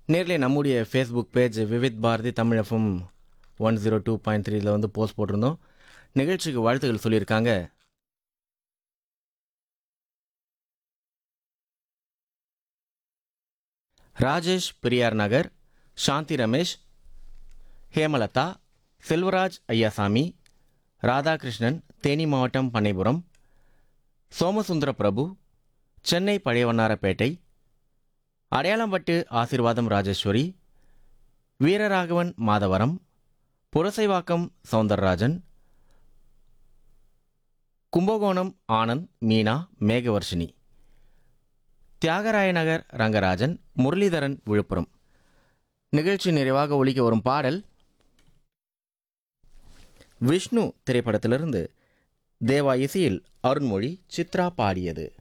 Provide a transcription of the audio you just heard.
நேர்ல நம்முடைய Facebook page Vividh Bharati Tamil FM one zero two point த்ரீல வந்து போஸ்ட் போட்டிருந்தோம் நிகழ்ச்சிக்கு வாழ்த்துக்கள் சொல்லியிருக்காங்க ராஜேஷ் பெரியார் நகர் சாந்தி ரமேஷ் ஹேமலதா செல்வராஜ் ஐயாசாமி ராதாகிருஷ்ணன் தேனி மாவட்டம் பண்ணைபுரம் சோமசுந்தர பிரபு சென்னை பழையவண்ணாரப்பேட்டை அடையாளம்பட்டு ஆசீர்வாதம் ராஜேஸ்வரி வீரராகவன் மாதவரம் புரசைவாக்கம் சவுந்தரராஜன் கும்பகோணம் ஆனந்த் மீனா மேகவர்ஷினி தியாகராய நகர் ரங்கராஜன் முரளிதரன் விழுப்புரம் நிகழ்ச்சி நிறைவாக ஒலிக்க வரும் பாடல் விஷ்ணு திரைப்படத்திலிருந்து தேவா இசையில் அருண்மொழி சித்ரா பாடியது